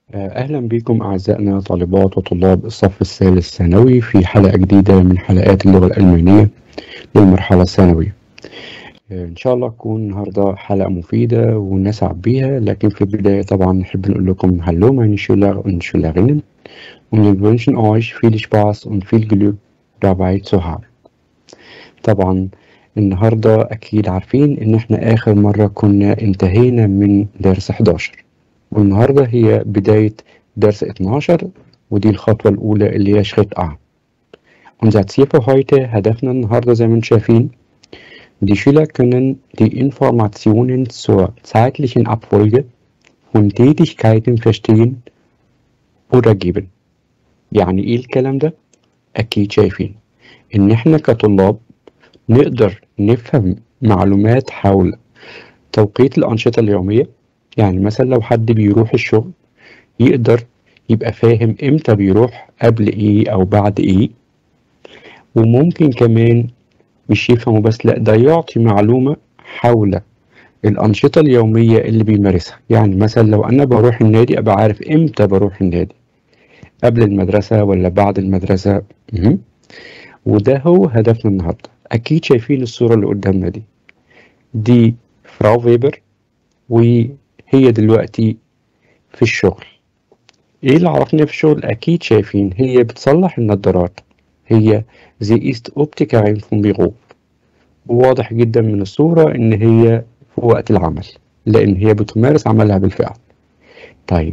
أهلا بكم أعزائنا طالبات وطلاب الصف الثالث ثانوي في حلقة جديدة من حلقات اللغة الألمانية للمرحلة الثانوية إن شاء الله تكون النهاردة حلقة مفيدة ونسعد بيها لكن في البداية طبعا نحب نقول لكم Hallo meine Schüler und Schülerinnen und wir wünschen euch viel Spaß und viel Glück dabei zu haben طبعا النهاردة أكيد عارفين إن إحنا آخر مرة كنا انتهينا من درس 11 والنهاردة هي بداية درس 12 ودي الخطوة الأولى اللي هي Schritt A. Unser Ziel für heute, هدفنا النهاردة زي ما انتم شايفين Die Schüler können die Informationen zur zeitlichen Abfolge von Tätigkeiten verstehen oder geben. يعني ايه الكلام ده؟ أكيد شايفين إن إحنا كطلاب نقدر نفهم معلومات حول توقيت الأنشطة اليومية يعني مثلا لو حد بيروح الشغل يقدر يبقى فاهم امتى بيروح قبل ايه او بعد ايه وممكن كمان مش يفهمه بس لا ده يعطي معلومة حول الأنشطة اليومية اللي بيمارسها يعني مثلا لو أنا بروح النادي أبقى عارف إمتى بروح النادي قبل المدرسة ولا بعد المدرسة مهم. وده هو هدفنا النهاردة أكيد شايفين الصورة اللي قدامنا دي دي فراو فيبر وهي دلوقتي في الشغل ايه اللي عرفني في الشغل اكيد شايفين هي بتصلح النظارات هي زي است اوبتيكاين فون بيرو واضح جدا من الصورة ان هي في وقت العمل لان هي بتمارس عملها بالفعل طيب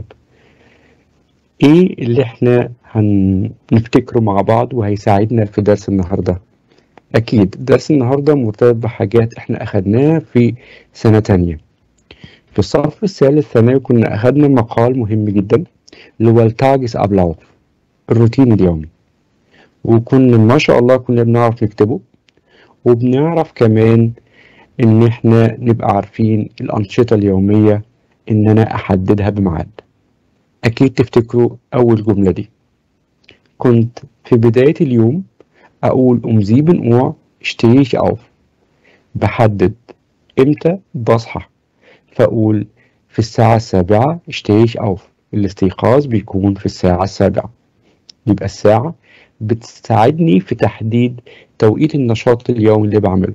ايه اللي احنا هنفتكره مع بعض وهيساعدنا في درس النهاردة اكيد درس النهاردة مرتبط بحاجات احنا اخدناها في سنة تانية في الصف الثالث ثانوي كنا أخدنا مقال مهم جدا اللي هو التاجس أبلاوف الروتين اليومي وكنا ما شاء الله كنا بنعرف نكتبه وبنعرف كمان إن إحنا نبقى عارفين الأنشطة اليومية إن أنا أحددها بميعاد أكيد تفتكروا أول جملة دي كنت في بداية اليوم أقول أم زيبن أور stehe ich auf بحدد إمتى بصحى فأقول في الساعة السابعة stehe ich auf الاستيقاظ بيكون في الساعة السابعة يبقى الساعة بتساعدني في تحديد توقيت النشاط اليومي اللي بعمله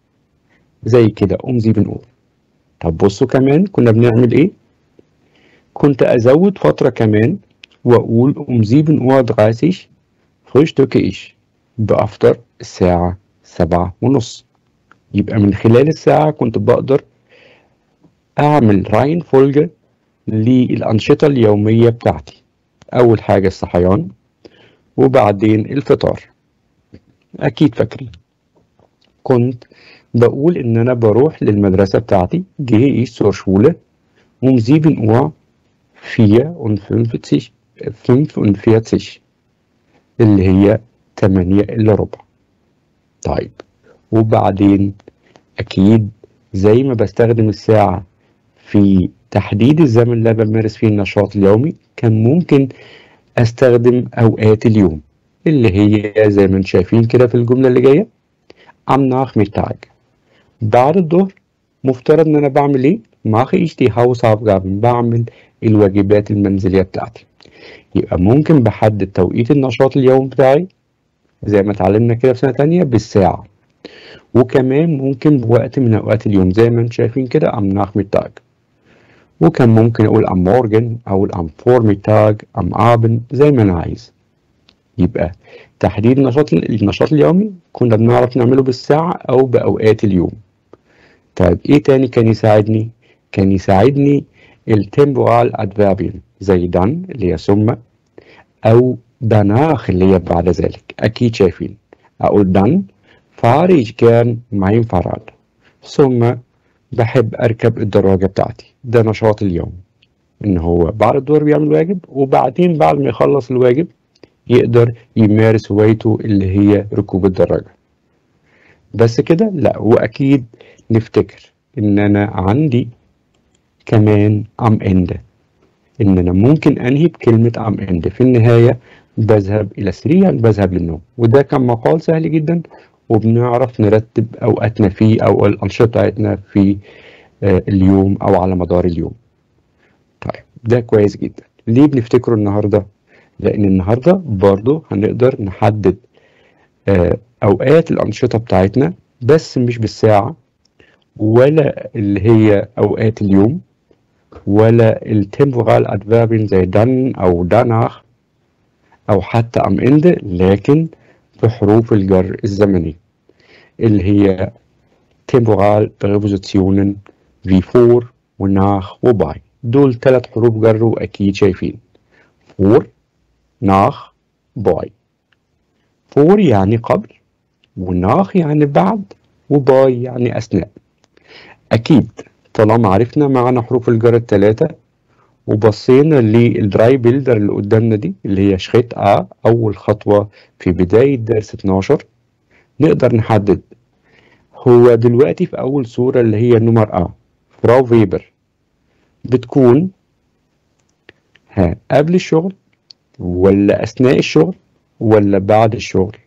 زي كده أم زي بنقول طب بصوا كمان كنا بنعمل إيه كنت أزود فترة كمان وأقول أم زي بنقول 30 frühstücke ich بأفطر الساعة سبعة ونص يبقى من خلال الساعة كنت بقدر أعمل راين فولجة للأنشطة اليومية بتاعتي أول حاجة الصحيان وبعدين الفطار أكيد فاكرين كنت بقول إن أنا بروح للمدرسة بتاعتي gehe ich zur Schule um 7 Uhr 54 45 اللي هي 8 إلا ربع طيب وبعدين أكيد زي ما بستخدم الساعة في تحديد الزمن اللي بمارس فيه النشاط اليومي كان ممكن استخدم اوقات اليوم اللي هي زي ما انتم شايفين كده في الجمله اللي جايه am Nachmittag بعد الظهر مفترض ان انا بعمل ايه mache ich die Hausaufgaben بعمل الواجبات المنزليه بتاعتي يبقى ممكن بحدد توقيت النشاط اليومي بتاعي زي ما اتعلمنا كده في سنه تانية بالساعه وكمان ممكن بوقت من اوقات اليوم زي ما انتم شايفين كده am Nachmittag وكان ممكن أقول am Morgen أو am Vormittag am Abend زي ما أنا عايز يبقى تحديد النشاط النشاط اليومي كنا بنعرف نعمله بالساعة أو بأوقات اليوم طيب إيه تاني كان يساعدني؟ كان يساعدني التمبورال أدفيربين زي دان اللي هي ثم أو danach اللي هي بعد ذلك أكيد شايفين أقول دان fahre ich gern mein Fahrrad ثم بحب أركب الدراجة بتاعتي ده نشاط اليوم إن هو بعد الدور بيعمل واجب وبعدين بعد ما يخلص الواجب يقدر يمارس هوايته اللي هي ركوب الدراجة بس كده لا وأكيد نفتكر إن أنا عندي كمان أم إند إن أنا ممكن أنهي بكلمة أم إند في النهاية بذهب إلى سريع بذهب للنوم وده كان مقال سهل جدا وبنعرف نرتب أوقاتنا فيه أو الأنشطة بتاعتنا في اليوم أو على مدار اليوم طيب ده كويس جدا ليه بنفتكره النهارده لان النهارده برضو هنقدر نحدد آه، اوقات الانشطه بتاعتنا بس مش بالساعه ولا اللي هي اوقات اليوم ولا التمبورال ادفيربين زي دان او داناخ او حتى ام اند لكن بحروف الجر الزمني اللي هي temporal Präpositionen wie vor وناخ وباي دول ثلاث حروف جر واكيد شايفين فور ناخ باي فور يعني قبل وناخ يعني بعد وباي يعني اثناء اكيد طالما عرفنا معنا حروف الجر الثلاثه وبصينا للدراي بيلدر اللي قدامنا دي اللي هي شخيط ا اول خطوه في بدايه درس 12 نقدر نحدد هو دلوقتي في أول صورة اللي هي نمر أ فراو فيبر بتكون ها قبل الشغل ولا أثناء الشغل ولا بعد الشغل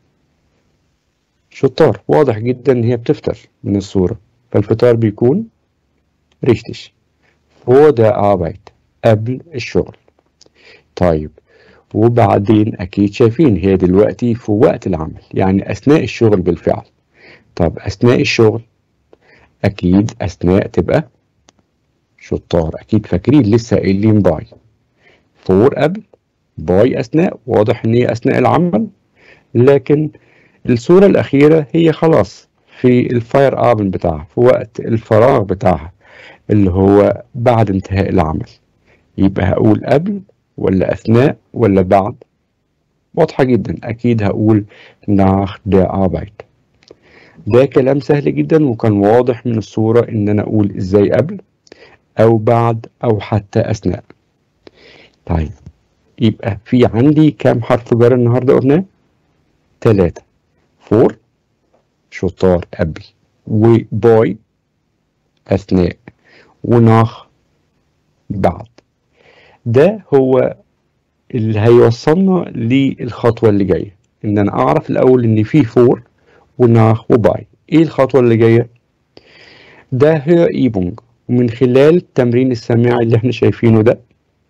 شطار واضح جدا إن هي بتفطر من الصورة فالفطار بيكون ريشتش هو ده أربايت قبل الشغل طيب وبعدين أكيد شايفين هي دلوقتي في وقت العمل يعني أثناء الشغل بالفعل طب أثناء الشغل أكيد أثناء تبقى شطار أكيد فاكرين لسه قايلين باي فور قبل باي أثناء واضح إن هي أثناء العمل لكن الصورة الأخيرة هي خلاص في الفاير ابن بتاعها في وقت الفراغ بتاعها اللي هو بعد انتهاء العمل يبقى هقول قبل ولا أثناء ولا بعد واضحة جدا أكيد هقول nach der Arbeit ده كلام سهل جدا وكان واضح من الصورة إن أنا أقول إزاي قبل أو بعد أو حتى أثناء طيب يبقى في عندي كام حرف جر النهاردة قلناه؟ تلاتة فور شطار قبل وباي أثناء وناخ بعد ده هو اللي هيوصلنا للخطوة اللي جاية إن أنا أعرف الأول إن في فور وناخ وباي إيه الخطوة اللي جاية؟ ده هي إيبونج ومن خلال التمرين السماعي اللي احنا شايفينه ده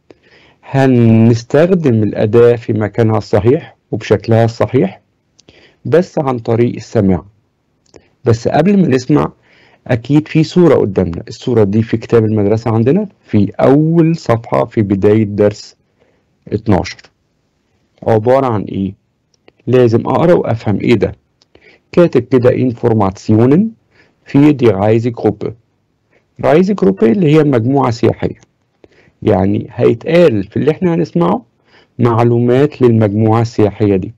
هنستخدم الأداة في مكانها الصحيح وبشكلها الصحيح بس عن طريق السماع بس قبل ما نسمع أكيد في صورة قدامنا الصورة دي في كتاب المدرسة عندنا في أول صفحة في بداية درس 12 عبارة عن إيه؟ لازم أقرأ وأفهم إيه ده كاتب كده انفورماتيونن في دي رايزي جروبة رايزي جروبة اللي هي مجموعة سياحية يعني هيتقال في اللي احنا هنسمعه معلومات للمجموعة السياحية دي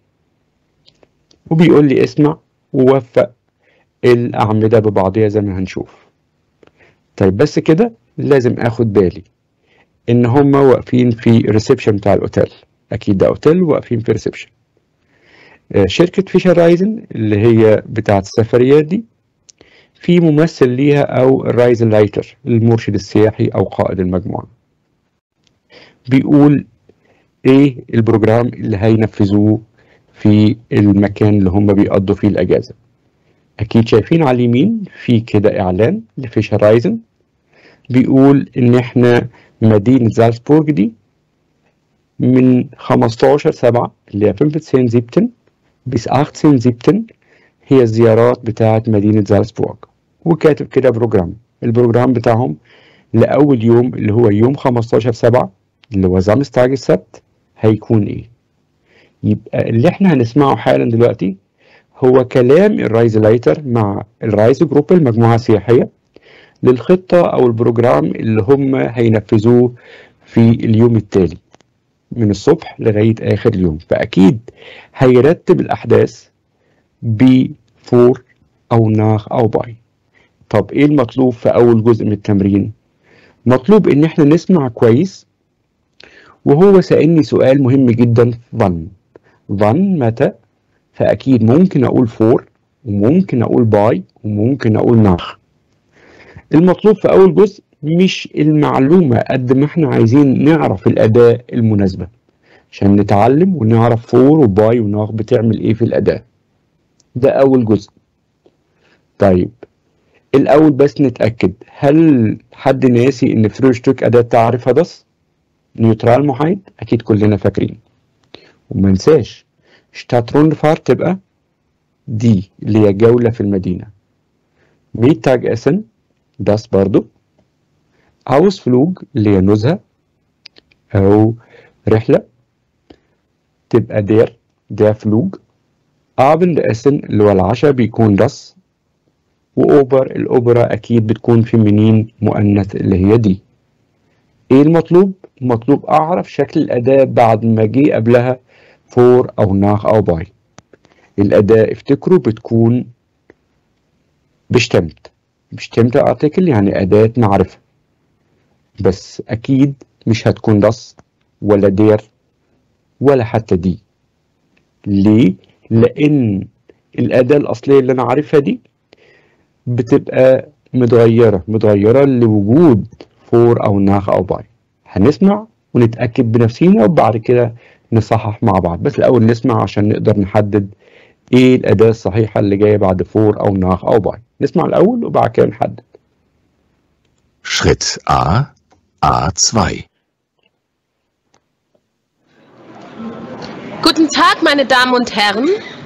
وبيقول لي اسمع ووفق الأعمدة ببعضها زي ما هنشوف طيب بس كده لازم اخد بالي ان هما واقفين في ريسبشن بتاع الاوتيل اكيد ده اوتيل واقفين في ريسبشن شركة فيشر رايزن اللي هي بتاعت السفريات دي في ممثل ليها او الرايزن لايتر المرشد السياحي او قائد المجموعة بيقول ايه البروجرام اللي هينفذوه في المكان اللي هم بيقضوا فيه الاجازة اكيد شايفين على اليمين في كده اعلان لفيشر رايزن بيقول ان احنا مدينة زالزبورج دي من 15 7 اللي هي 15 17 bis 18 17 هي الزيارات بتاعة مدينة زالزبورج وكاتب كده بروجرام البروجرام بتاعهم لأول يوم اللي هو يوم 15 7 اللي هو زامستاج السبت هيكون ايه يبقى اللي احنا هنسمعه حالا دلوقتي هو كلام الرايز لايتر مع الرايز جروب المجموعة السياحية للخطة أو البروجرام اللي هم هينفذوه في اليوم التالي من الصبح لغاية آخر اليوم فأكيد هيرتب الأحداث بفور أو ناخ أو باي طب إيه المطلوب في أول جزء من التمرين؟ مطلوب إن إحنا نسمع كويس وهو سألني سؤال مهم جدا ظن ظن متى فأكيد ممكن أقول فور وممكن أقول باي وممكن أقول ناخ المطلوب في أول جزء مش المعلومة قد ما احنا عايزين نعرف الأداة المناسبة عشان نتعلم ونعرف فور وباي وناخ بتعمل ايه في الأداة ده أول جزء طيب الأول بس نتأكد هل حد ناسي إن فروشتوك أداة تعرف هدس؟ نيوترال محايد أكيد كلنا فاكرين وما ننساش شتاترونفارت تبقى دي اللي هي جولة في المدينة ميتاج اسن داس برضو أوس فلوج اللي هي نزهة أو رحلة تبقى دير دير فلوج أبند اسن اللي هو العشاء بيكون داس وأوبر الأوبرا أكيد بتكون في منين مؤنث اللي هي دي إيه المطلوب؟ مطلوب أعرف شكل الأداة بعد ما جه قبلها فور أو ناخ أو باي الأداة افتكروا بتكون بشتمت بشتمت ارتكل يعني أداة معرفة بس أكيد مش هتكون دس ولا دير ولا حتى دي ليه؟ لأن الأداة الأصلية اللي أنا عارفها دي بتبقى متغيرة متغيرة لوجود فور أو ناخ أو باي هنسمع ونتأكد بنفسينا وبعد كده نصحح مع بعض بس الأول نسمع عشان نقدر نحدد إيه الأداة الصحيحة اللي جاية بعد فور أو ناخ أو باي نسمع الأول وبعد كده نحدد Schritt A, A2. Guten Tag, meine Damen und Herren.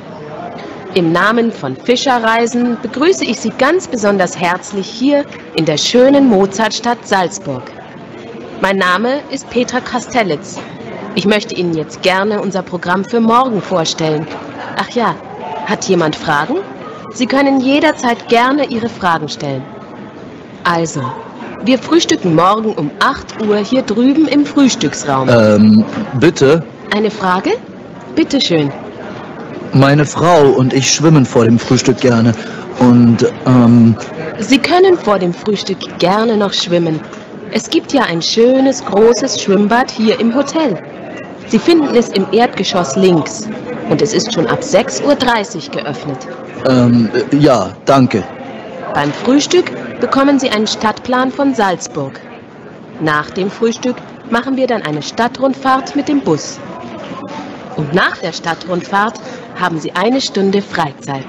Im Namen von Fischerreisen begrüße ich Sie ganz besonders herzlich hier in der schönen Mozartstadt Salzburg. Mein Name ist Petra Kastelitz. Ich möchte Ihnen jetzt gerne unser Programm für morgen vorstellen. Ach ja, hat jemand Fragen? Sie können jederzeit gerne Ihre Fragen stellen. Also, wir frühstücken morgen um 8 Uhr hier drüben im Frühstücksraum. Ähm, bitte? Eine Frage? Bitte schön. Meine Frau und ich schwimmen vor dem Frühstück gerne. Und, ähm, Sie können vor dem Frühstück gerne noch schwimmen. Es gibt ja ein schönes, großes Schwimmbad hier im Hotel. Sie finden es im Erdgeschoss links. Und es ist schon ab 6.30 Uhr geöffnet. ähm, äh, ja, danke. Beim Frühstück bekommen Sie einen Stadtplan von Salzburg. Nach dem Frühstück machen wir dann eine Stadtrundfahrt mit dem Bus. Und nach der Stadtrundfahrt haben Sie eine Stunde Freizeit.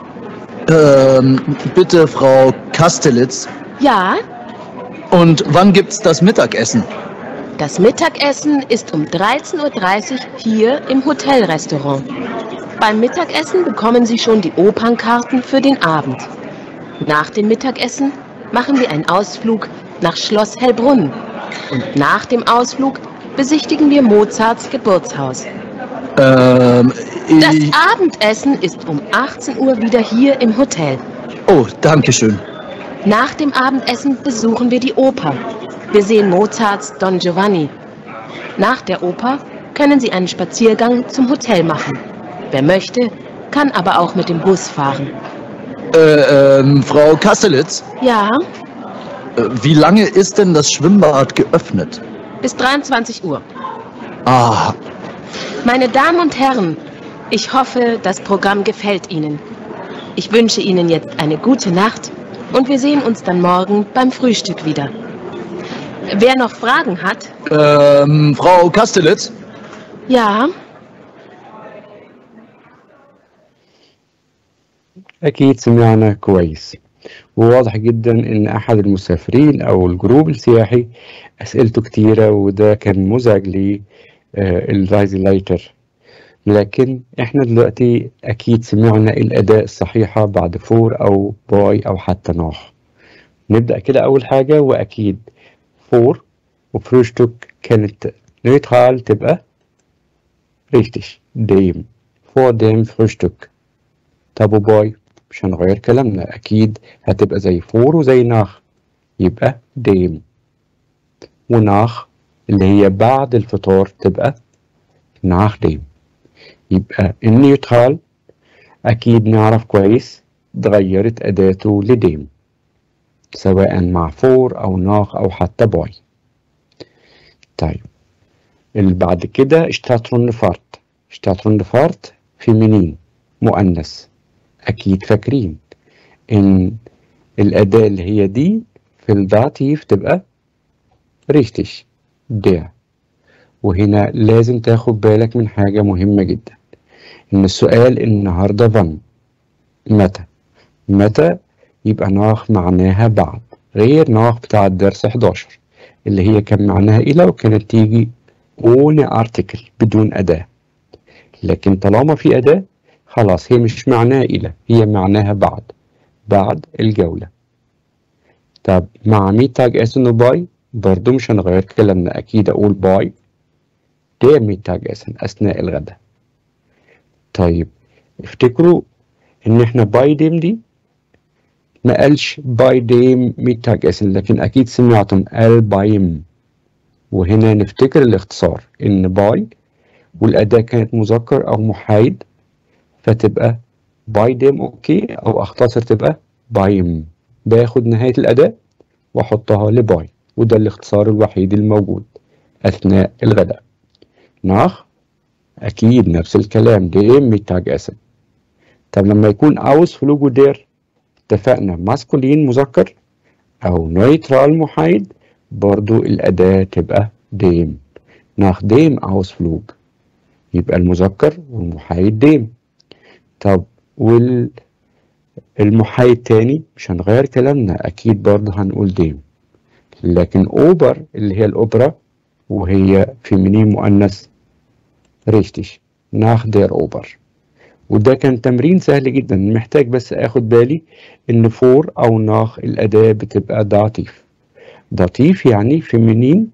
Ähm, bitte, Frau Kastelitz. Ja, Und wann gibt's das Mittagessen? das Mittagessen ist um 13.30 Uhr hier im Hotelrestaurant. Beim Mittagessen bekommen Sie schon die Opernkarten für den Abend. Nach dem Mittagessen machen wir einen Ausflug nach Schloss Hellbrunn. Und nach dem Ausflug besichtigen wir Mozarts Geburtshaus. Ähm, Das ich, Abendessen ist um 18 Uhr wieder hier im Hotel. oh, danke schön. Nach dem Abendessen besuchen wir die Oper. Wir sehen Mozarts Don Giovanni. Nach der Oper können Sie einen Spaziergang zum Hotel machen. Wer möchte, kann aber auch mit dem Bus fahren. Äh, ähm, Frau Kastelitz, Ja, äh, wie lange ist denn das Schwimmbad geöffnet? bis 23 Uhr. Ah, Meine Damen und Herren, ich hoffe, das Programm gefällt Ihnen. Ich wünsche Ihnen jetzt eine gute Nacht und wir sehen uns dann morgen beim Frühstück wieder. Wer noch Fragen hat, ähm, Frau Kastelitz? ja, أكيد سمعنا كويس وواضح جدا إن أحد المسافرين أو الجروب السياحي أسئلته كتيرة وده كان مزعج للرايزلايتر لكن إحنا دلوقتي أكيد سمعنا الأداء الصحيحة بعد فور أو باي أو حتى نوح نبدأ كده أول حاجة وأكيد فور وفروشتوك كانت نيوترال تبقى richtig dem vor dem Frühstück طب وباي مش هنغير كلامنا أكيد هتبقى زي فور وزي ناخ يبقى ديم وناخ اللي هي بعد الفطار تبقى ناخ ديم يبقى النيوترال أكيد نعرف كويس اتغيرت أداته لديم سواء مع فور أو ناخ أو حتى باي طيب اللي بعد كده اشتاترون اشتاترون فيمينين مؤنث أكيد فاكرين إن الأداة اللي هي دي في الداتيف تبقى richtig der وهنا لازم تاخد بالك من حاجة مهمة جدا إن السؤال النهاردة فن متى متى يبقى ناخ معناها بعد غير ناخ بتاع الدرس 11 اللي هي كان معناها إلى وكانت تيجي ohne article بدون أداة لكن طالما في أداة خلاص هي مش معناها إلى هي معناها بعد بعد الجولة طب مع ميتاج اسن وباي برضو مش هنغير كلامنا أكيد أقول باي ده ميتاج اسن أثناء الغداء طيب افتكروا إن إحنا باي ديم دي ما قالش باي ديم ميتاج اسن لكن أكيد سمعتم قال بايم وهنا نفتكر الاختصار إن باي والأداة كانت مذكر أو محايد فتبقى باي ديم أوكي أو أختصر تبقى بايم باخد نهاية الأداة وأحطها لباي وده الاختصار الوحيد الموجود أثناء الغداء ناخ أكيد نفس الكلام ديم ميتاج أسن طب لما يكون أوس فلوجو دير اتفقنا ماسكولين مذكر أو نيترال محايد برضو الأداة تبقى ديم nach dem Ausflug يبقى المذكر والمحايد ديم طب وال المحايد تاني مش هنغير كلامنا أكيد برضه هنقول ديم لكن أوبر اللي هي الأوبرا وهي فيمينين مؤنث ريشتش nach der أوبر وده كان تمرين سهل جدا محتاج بس اخد بالي ان فور او ناخ الأداة بتبقى داتيف داتيف يعني فيمينين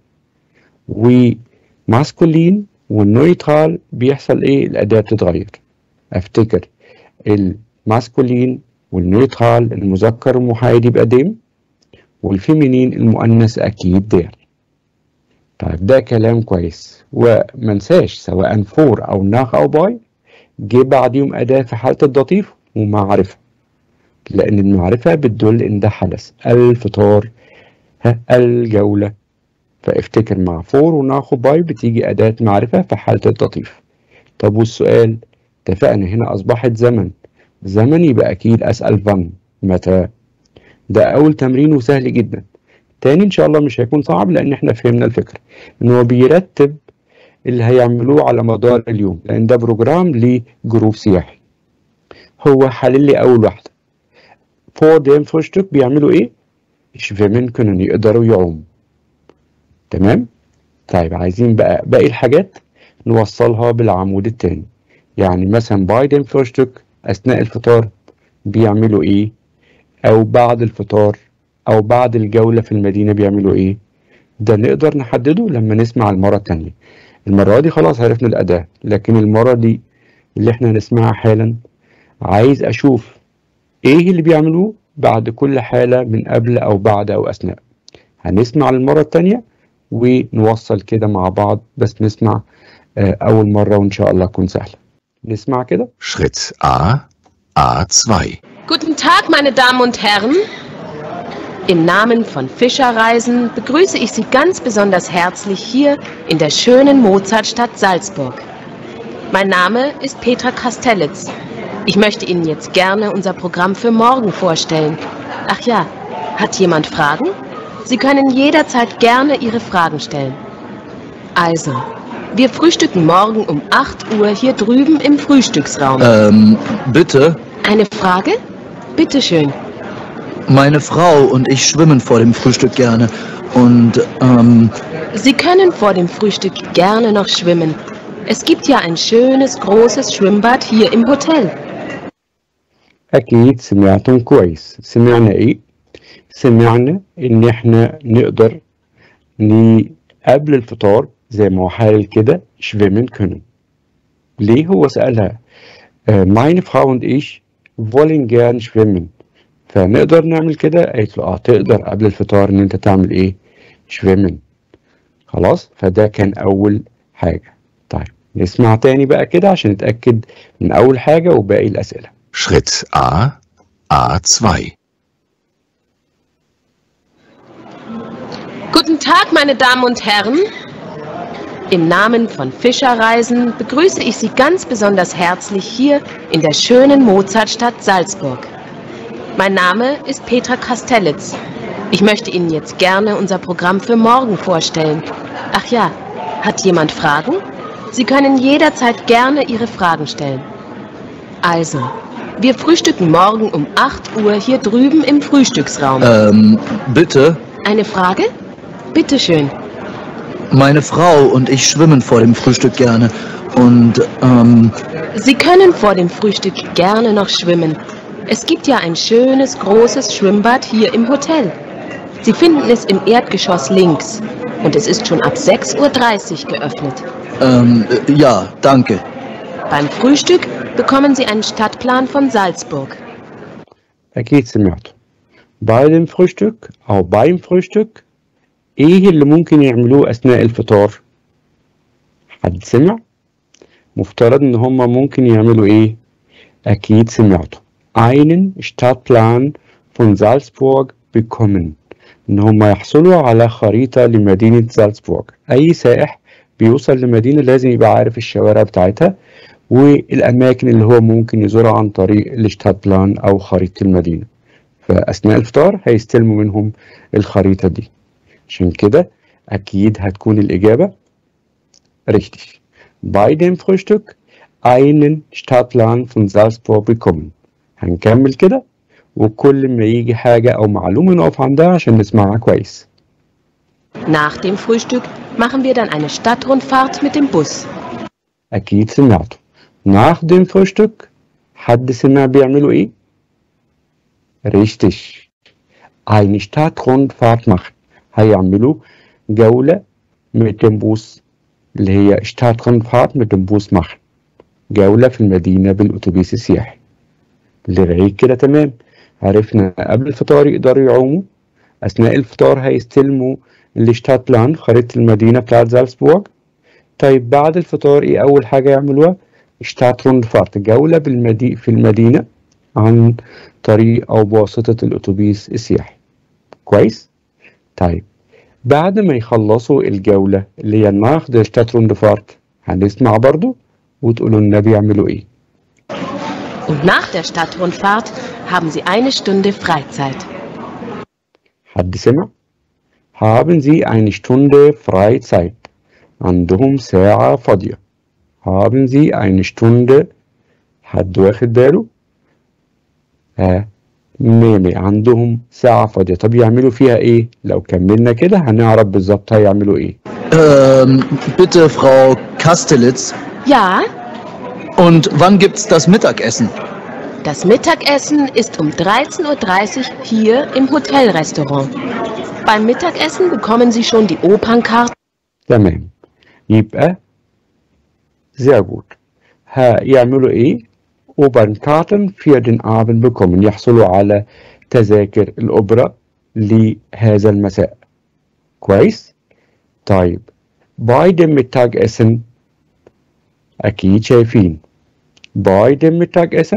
وماسكولين والنويترال بيحصل ايه الأداة بتتغير افتكر الماسكولين والنيوترال المذكر المحايد يبقى ديم والفيمينين المؤنث اكيد دير طيب ده كلام كويس ومنساش سواء فور او ناخ او باي جه بعديهم اداة في حالة الدطيف ومعرفة لأن المعرفة بتدل إن ده حدث الفطار ها الجولة فافتكر مع فور وناخ وباي بتيجي أداة معرفة في حالة الدطيف طب والسؤال اتفقنا هنا أصبحت زمن زمن يبقى أكيد أسأل فن متى ده أول تمرين وسهل جدا تاني إن شاء الله مش هيكون صعب لأن إحنا فهمنا الفكرة إن هو بيرتب اللي هيعملوه على مدار اليوم لأن ده بروجرام لجروب سياحي هو حلل لي أول واحدة فور ديم فروشتوك بيعملوا إيه؟ شفيمن كانوا يقدروا يعوموا تمام؟ طيب عايزين بقى باقي الحاجات نوصلها بالعمود التاني يعني مثلا بايدن فروشتوك أثناء الفطار بيعملوا إيه أو بعد الفطار أو بعد الجولة في المدينة بيعملوا إيه ده نقدر نحدده لما نسمع المرة التانية المرة دي خلاص عرفنا الأداة لكن المرة دي اللي احنا هنسمعها حالا عايز أشوف إيه اللي بيعملوه بعد كل حالة من قبل أو بعد أو أثناء هنسمع المرة التانية ونوصل كده مع بعض بس نسمع آه، أول مرة وإن شاء الله تكون سهلة نسمع كده Schritt A, A2. Guten Tag, meine Damen und Herren. Im Namen von Fischerreisen begrüße ich Sie ganz besonders herzlich hier in der schönen Mozartstadt Salzburg. Mein Name ist Petra Kastelitz. Ich möchte Ihnen jetzt gerne unser Programm für morgen vorstellen. Ach ja, hat jemand Fragen? Sie können jederzeit gerne Ihre Fragen stellen. Also, wir frühstücken morgen um 8 Uhr hier drüben im Frühstücksraum. Ähm, bitte? Eine Frage? Bitte schön. Meine Frau und ich schwimmen vor dem Frühstück gerne. Und, ähm, Sie können vor dem Frühstück gerne noch schwimmen. Es gibt ja ein schönes, großes Schwimmbad hier im Hotel. أكيد سمعتم كويس سمعنا إيه؟ سمعنا إن إحنا نقدر ن- قبل الفطار زي ما هو حالل كده schwimmen können ليه هو سألها آه، meine Frau und ich wollen gern schwimmen فنقدر نعمل كده قالت له اه تقدر قبل الفطار ان انت تعمل ايه schwimmen خلاص فده كان اول حاجة طيب نسمع تاني بقى كده عشان نتأكد من اول حاجة وباقي الاسئلة Schritt A, A2. Guten Tag, meine Damen und Herren. Im Namen von Fischerreisen begrüße ich Sie ganz besonders herzlich hier in der schönen Mozartstadt Salzburg. Mein Name ist Petra Kastelitz. Ich möchte Ihnen jetzt gerne unser Programm für morgen vorstellen. Ach ja, hat jemand Fragen? Sie können jederzeit gerne Ihre Fragen stellen. Also, wir frühstücken morgen um 8 Uhr hier drüben im Frühstücksraum. ähm, bitte? Eine Frage? bitteschön. Meine Frau und ich schwimmen vor dem Frühstück gerne. Und, ähm, Sie können vor dem Frühstück gerne noch schwimmen. Es gibt ja ein schönes, großes Schwimmbad hier im Hotel. Sie finden es im Erdgeschoss links. Und es ist schon ab 6.30 Uhr geöffnet. ähm, äh, ja, danke. Beim Frühstück bekommen Sie einen Stadtplan von Salzburg. أكيد سمعته بعد الفرشتك أو بايم فرشتك إيه اللي ممكن يعملوه أثناء الفطار حد سمع مفترض إن هما ممكن يعملوا إيه أكيد سمعته einen Stadtplan von Salzburg bekommen إن هما يحصلوا على خريطة لمدينة زالزبورغ أي سائح بيوصل لمدينة لازم يبقى عارف الشوارع بتاعتها والأماكن اللي هو ممكن يزورها عن طريق الشتات بلان أو خريطة المدينة فأثناء الفطار هيستلموا منهم الخريطة دي عشان كده أكيد هتكون الإجابة richtig bei dem Frühstück einen Stadtplan von Salzburg bekommen هنكمل كده وكل ما يجي حاجة أو معلومة نقف عندها عشان نسمعها كويس Nach dem Frühstück machen wir dann eine Stadtrundfahrt mit dem Bus. أكيد سمعته nach dem Frühstück حد سمع بيعملوا إيه؟ richtig eine Stadtrundfahrt machen هيعملوا جولة mit dem Bus اللي هي Stadtrundfahrt mit dem Bus machen جولة في المدينة بالأتوبيس السياحي لغاية كده تمام عرفنا قبل الفطار يقدروا يعوموا أثناء الفطار هيستلموا الشتات بلان خريطة المدينة بتاعت زالزبورغ طيب بعد الفطار ايه أول حاجة يعملوها؟ اشتات روندفارت جولة بالمدي في المدينة عن طريق أو بواسطة الأتوبيس السياحي كويس؟ طيب بعد ما يخلصوا الجولة اللي هي nach der Stadtrundfahrt هنسمع برضو وتقولوا لنا بيعملوا ايه Und nach der Stadtrundfahrt haben Sie eine Stunde Freizeit. حد سمع؟ haben Sie eine Stunde Freizeit عندهم ساعة فاضية haben Sie eine Stunde حد واخد باله؟ ها ميمي عندهم ساعة فاضية طب يعملوا فيها ايه؟ لو كملنا كده هنعرف بالظبط هيعملوا ايه Ähm, bitte, Frau Kastelitz. Ja, Und wann gibt's das Mittagessen? das Mittagessen ist um 13.30 Uhr hier im Hotelrestaurant. Beim Mittagessen bekommen Sie schon die Opernkarte تمام يبقى sehr gut هيعملوا ايه Opernkarten für den Abend bekommen يحصلوا على تذاكر الأوبرا لهذا المساء كويس طيب bei dem Mittagessen أكيد شايفين bei dem Mittagessen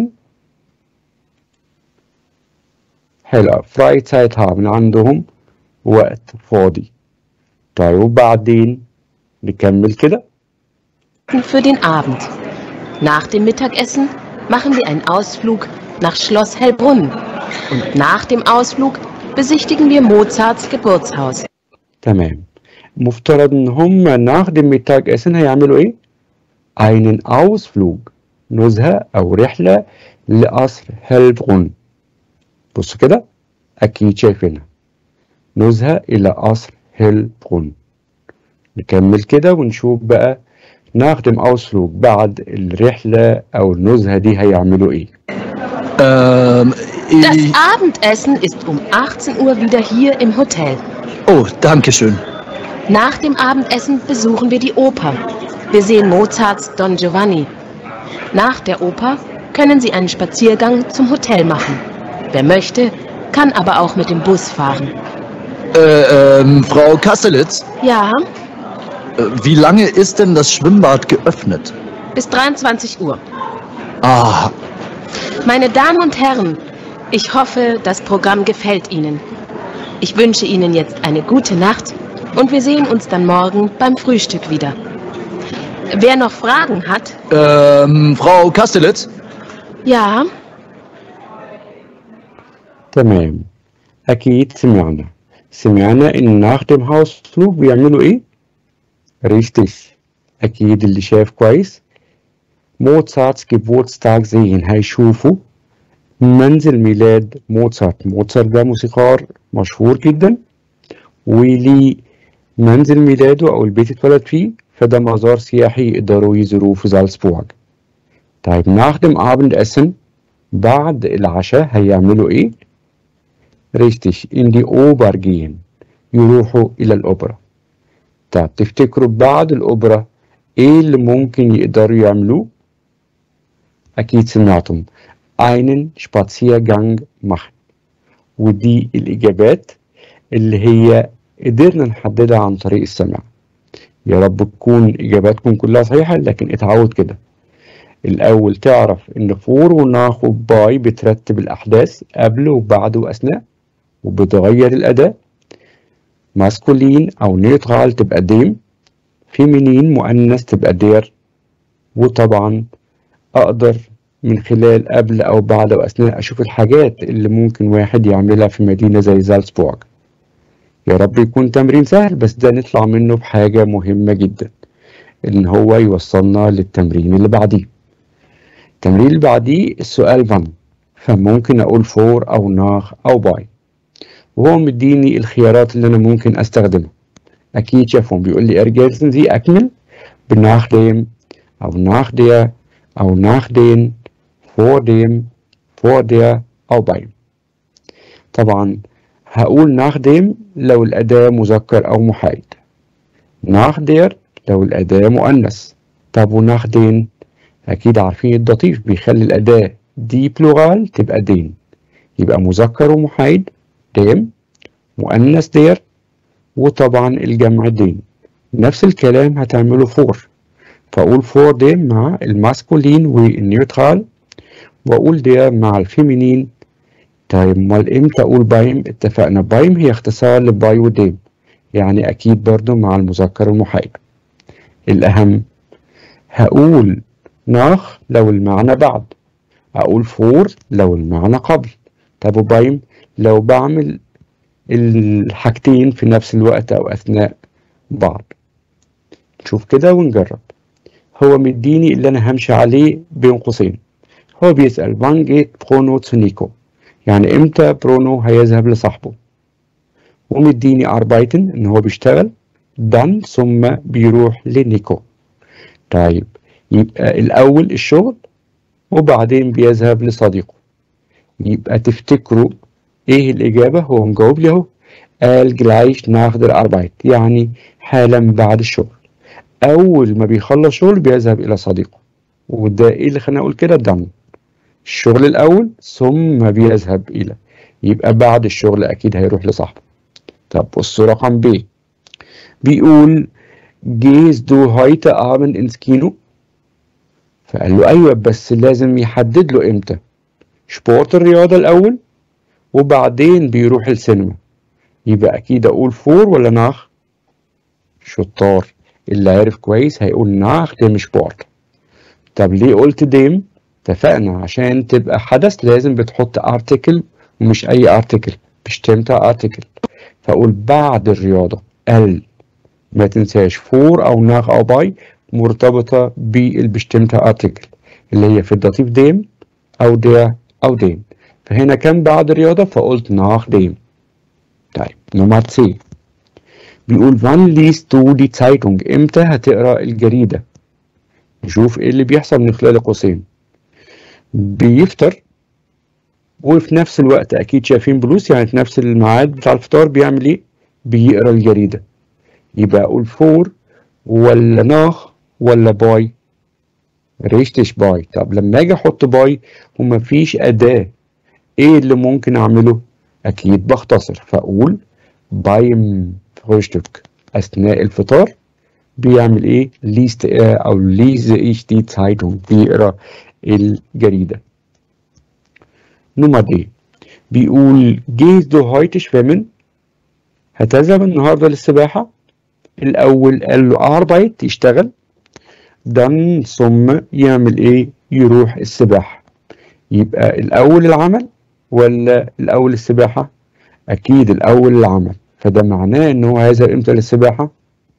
حلو Freizeit haben عندهم وقت فاضي طيب وبعدين نكمل كده für den Abend. Nach dem Mittagessen machen wir einen Ausflug nach Schloss Hellbrunn. Und nach dem Ausflug besichtigen wir Mozarts Geburtshaus. تمام مفترض ان هم nach dem Mittagessen هيعملوا ايه einen Ausflug نزهة او رحلة لقصر هيلبرون بصوا كده اكيد شايفينها نزهة الى قصر هيلبرون نكمل كده ونشوف بقى nach dem Ausflug بعد الرحلة او النزهة دي هيعملوا ايه Ähm, Das ich, Abendessen ist um 18 Uhr wieder hier im Hotel. oh, danke schön. Nach dem Abendessen besuchen wir die Oper. Wir sehen Mozarts Don Giovanni. Nach der Oper können Sie einen Spaziergang zum Hotel machen. Wer möchte, kann aber auch mit dem Bus fahren. Äh, ähm, Frau Kastelitz, Ja, äh, wie lange ist denn das Schwimmbad geöffnet? bis 23 Uhr. Ah, Meine Damen und Herren, ich hoffe, das Programm gefällt Ihnen. Ich wünsche Ihnen jetzt eine gute Nacht und wir sehen uns dann morgen beim Frühstück wieder. Wer noch Fragen hat, ähm, Frau Kastelitz, ja, تمام أكيد سمعنا سمعنا إن nach dem Hausflug بيعملوا إيه؟ richtig أكيد اللي شاف كويس موزارت's Geburtstag sehen هيشوفوا منزل ميلاد موزارت موزارت ده موسيقار مشهور جدا وليه منزل ميلاده أو البيت اتولد فيه فده مزار سياحي يقدروا يزوروه في زالسبورغ طيب nach dem Abendessen بعد العشاء هيعملوا ايه؟ richtig in die Oper gehen يروحوا إلى الأوبرا طب تفتكروا بعد الأوبرا ايه اللي ممكن يقدروا يعملوه؟ أكيد سمعتم einen Spaziergang machen ودي الإجابات اللي هي قدرنا نحددها عن طريق السمع يا رب تكون إجاباتكم كلها صحيحة لكن اتعود كده الأول تعرف إن فور وناخ وباي بترتب الأحداث قبل وبعد وأثناء وبتغير الأداة ماسكولين أو نيوترال تبقى ديم فيمينين مؤنث تبقى دير وطبعا أقدر من خلال قبل أو بعد وأثناء أشوف الحاجات اللي ممكن واحد يعملها في مدينة زي زالسبورغ يا رب يكون تمرين سهل بس ده نطلع منه بحاجة مهمة جدا إن هو يوصلنا للتمرين اللي بعديه التمرين اللي بعديه السؤال فان فممكن أقول فور أو ناخ أو باي وهو مديني الخيارات اللي أنا ممكن أستخدمها أكيد شافهم بيقول لي ergänzen Sie أكمل بناخ dem أو nach der أو nach den vor dem vor der أو bei طبعا هقول nach dem لو الأداة مذكر أو محايد nach der لو الأداة مؤنث طب وناخ den أكيد عارفين الدطيف بيخلي الأداة دي بلورال تبقى دين يبقى مذكر ومحايد ديم مؤنث دير وطبعا الجمع دين نفس الكلام هتعمله فور فأقول فور ديم مع الماسكولين والنيوترال وأقول دير مع الفيمينين طيب امال امتى أقول بايم اتفقنا بايم هي اختصار لباي وديم يعني أكيد برضو مع المذكر المحايد الأهم هقول ناخ لو المعنى بعد أقول فور لو المعنى قبل طب وبايم لو بعمل الحاجتين في نفس الوقت أو أثناء بعض نشوف كده ونجرب هو مديني اللي أنا همشي عليه بين قوسين هو بيسأل وان جيت برونو zu نيكو يعني إمتى برونو هيذهب لصاحبه ومديني أربايتن إن هو بيشتغل دان ثم بيروح لنيكو طيب يبقى الأول الشغل وبعدين بيذهب لصديقه يبقى تفتكروا ايه الإجابة هو مجاوب لي اهو قال gleich nach der Arbeit يعني حالا بعد الشغل أول ما بيخلص شغل بيذهب إلى صديقه وده ايه اللي خلينا أقول كده دم الشغل الأول ثم بيذهب إلى يبقى بعد الشغل أكيد هيروح لصاحبه طب بصوا رقم ب بيقول gehst du heute Abend ins Kino فقال له أيوة بس لازم يحدد له إمتى سبورت الرياضة الأول وبعدين بيروح السينما يبقى أكيد أقول فور ولا ناخ شطار اللي عارف كويس هيقول ناخ ديم سبورت طب ليه قلت ديم اتفقنا عشان تبقى حدث لازم بتحط ارتكل ومش أي ارتكل بشتمت ارتكل فأقول بعد الرياضة ال ما تنساش فور أو ناخ أو باي مرتبطة بالبشتمتها ارتكل اللي هي في الداتيف ديم أو دير أو ديم فهنا كان بعد الرياضة فقلت nach dem طيب نمبر سي بيقول wann liest du die Zeitung امتى هتقرا الجريدة نشوف ايه اللي بيحصل من خلال قوسين بيفطر وفي نفس الوقت اكيد شايفين بلوس يعني في نفس الميعاد بتاع الفطار بيعمل ايه بيقرا الجريدة يبقى اقول فور ولا ناخ ولا باي ريشتش باي طب لما اجي احط باي ومفيش اداة ايه اللي ممكن اعمله اكيد بختصر فاقول بايم فروشتك اثناء الفطار بيعمل ايه ليست او ليز ايش دي زايتونج بيقرا الجريده نمرة دي بيقول جيز دو هايت شويمن هتذهب النهارده للسباحه الاول قال له اربايت يشتغل دن ثم يعمل ايه يروح السباحه يبقى الاول العمل ولا الأول السباحة؟ أكيد الأول العمل فده معناه إن هو هيذهب إمتى للسباحة؟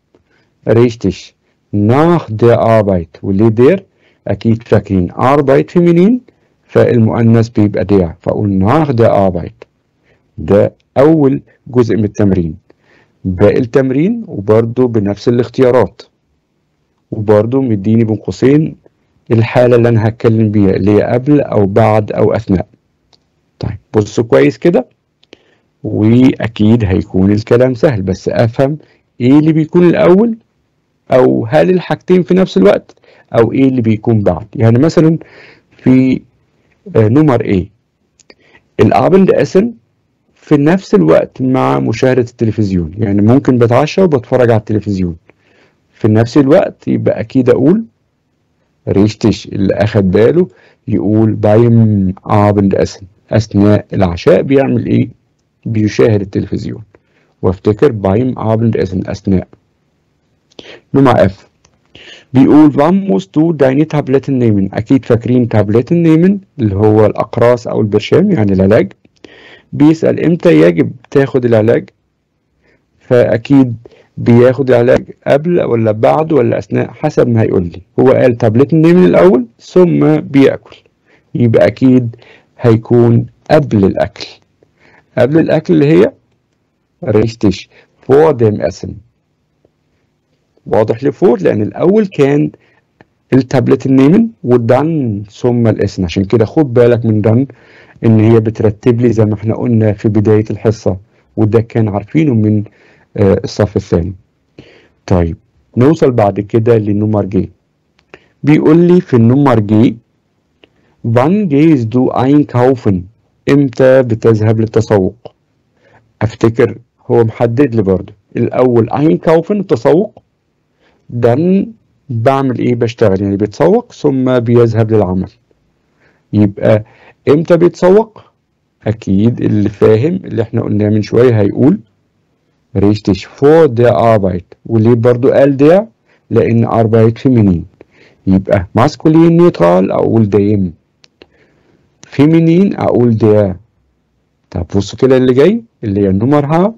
ريشتش nach der Arbeit وليه دير؟ أكيد فاكرين Arbeit فيمينين فالمؤنث بيبقى der فأقول nach der Arbeit ده أول جزء من التمرين باقي التمرين وبرضه بنفس الاختيارات وبرضه مديني بين قوسين الحالة اللي أنا هتكلم بيها اللي هي قبل أو بعد أو أثناء طيب بصوا كويس كده وأكيد هيكون الكلام سهل بس أفهم إيه اللي بيكون الأول أو هل الحاجتين في نفس الوقت أو إيه اللي بيكون بعد يعني مثلا في آه، نمر إيه الأبند أسن في نفس الوقت مع مشاهدة التلفزيون يعني ممكن بتعشى وبتفرج على التلفزيون في نفس الوقت يبقى أكيد أقول ريشتش اللي أخد باله يقول بايم أبند أسن أثناء العشاء بيعمل إيه؟ بيشاهد التلفزيون وافتكر بايم أبند أسن أثناء نمرة اف بيقول wann musst du deine Tabletten nehmen أكيد فاكرين Tabletten nehmen اللي هو الأقراص أو البرشام يعني العلاج بيسأل إمتى يجب تاخد العلاج فأكيد بياخد العلاج قبل ولا بعد ولا أثناء حسب ما هيقول لي هو قال Tabletten nehmen الأول ثم بيأكل يبقى أكيد هيكون قبل الأكل قبل الأكل اللي هي richtig vor dem Essen واضح لفوق لان الاول كان التابلت النيمن والدن ثم الاسم عشان كده خد بالك من دن ان هي بترتب لي زي ما احنا قلنا في بداية الحصة وده كان عارفينه من آه، الصف الثاني طيب نوصل بعد كده لنمر جي بيقول لي في النمر جي wann gehst du einkaufen امتى بتذهب للتسوق افتكر هو محدد لي برضه الاول einkaufen التسوق dann بعمل ايه بشتغل يعني بيتسوق ثم بيذهب للعمل يبقى امتى بيتسوق اكيد اللي فاهم اللي احنا قلناه من شويه هيقول richtig vor der Arbeit وليه برضو قال der لان Arbeit feminin يبقى maskulin neutral اقول dem feminin اقول der طب بصوا كده اللي جاي اللي هي النمر ها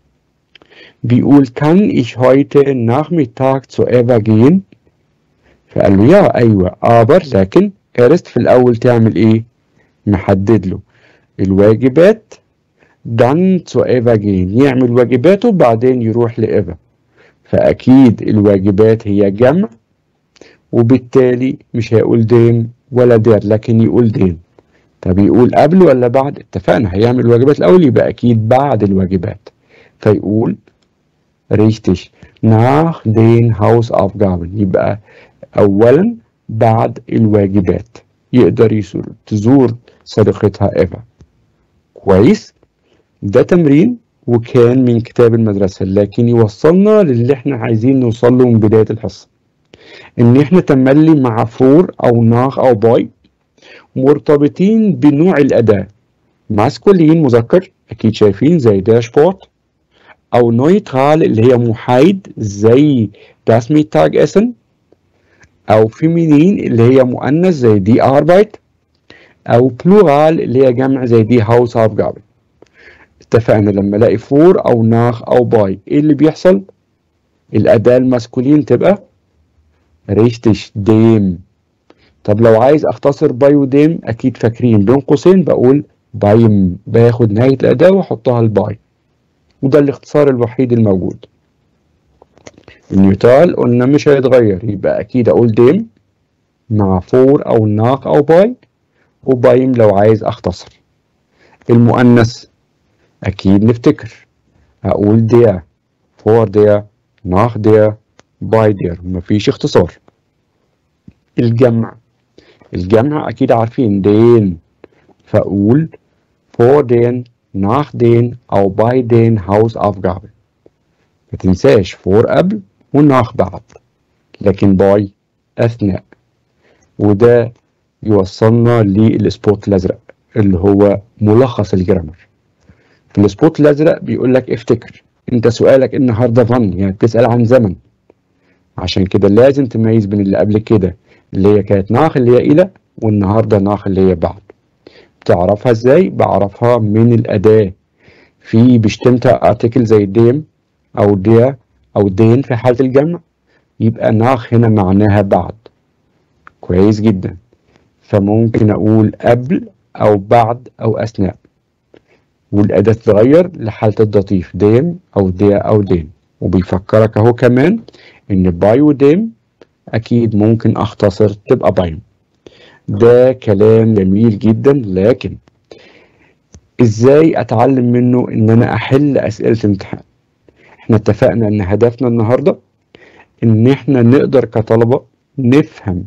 بيقول kann ich heute Nachmittag zu Eva gehen فقال له يا ايوه aber لكن erst في الاول تعمل ايه محدد له الواجبات dann zu Eva gehen يعمل واجباته بعدين يروح لإيفا فأكيد الواجبات هي جمع وبالتالي مش هيقول دين ولا دير لكن يقول دين طب يقول قبل ولا بعد اتفقنا هيعمل الواجبات الأول يبقى أكيد بعد الواجبات فيقول richtig nach den Hausaufgaben يبقى أولا بعد الواجبات يقدر يزور تزور صديقتها إيفا كويس ده تمرين وكان من كتاب المدرسة لكن يوصلنا للي احنا عايزين نوصل له من بداية الحصة ان احنا تملي مع فور او ناخ او باي مرتبطين بنوع الأداة ماسكولين مذكر أكيد شايفين زي داشبورد أو نويترال اللي هي محايد زي das Mittagessen أو فيمينين اللي هي مؤنث زي دي Arbeit أو بلورال اللي هي جمع زي دي Hausaufgaben اتفقنا لما الاقي فور او ناخ او باي ايه اللي بيحصل الاداة الماسكولين تبقى richtig dem طب لو عايز اختصر باي وديم اكيد فاكرين بين قوسين بقول بايم باخد نهاية الاداة واحطها الباي وده الاختصار الوحيد الموجود النيوترال قلنا مش هيتغير يبقى اكيد اقول ديم مع فور او ناق او باي وبايم لو عايز اختصر المؤنث اكيد نفتكر اقول ديا فور ديا ناخ ديا باي دير مفيش اختصار الجمع الجمع اكيد عارفين دين فاقول فور دين nach den او bei den Hausaufgaben ما تنساش فور قبل وناخ بعد لكن باي اثناء وده يوصلنا للسبوت الازرق اللي هو ملخص الجرامر في السبوت الازرق بيقول لك افتكر انت سؤالك النهارده فن يعني بتسال عن زمن عشان كده لازم تميز بين اللي قبل كده اللي هي كانت ناخ اللي هي الى والنهارده ناخ اللي هي بعد بتعرفها ازاي بعرفها من الاداه في بشتمت ارتكل زي ديم او ديا او دين في حاله الجمع يبقى ناخ هنا معناها بعد كويس جدا فممكن اقول قبل او بعد او اثناء والأداة تتغير لحالة الدطيف ديم أو دي أو ديم وبيفكرك أهو كمان إن باي وديم أكيد ممكن أختصر تبقى بايم ده كلام جميل جدا لكن إزاي أتعلم منه إن أنا أحل أسئلة امتحان إحنا اتفقنا إن هدفنا النهاردة إن إحنا نقدر كطلبة نفهم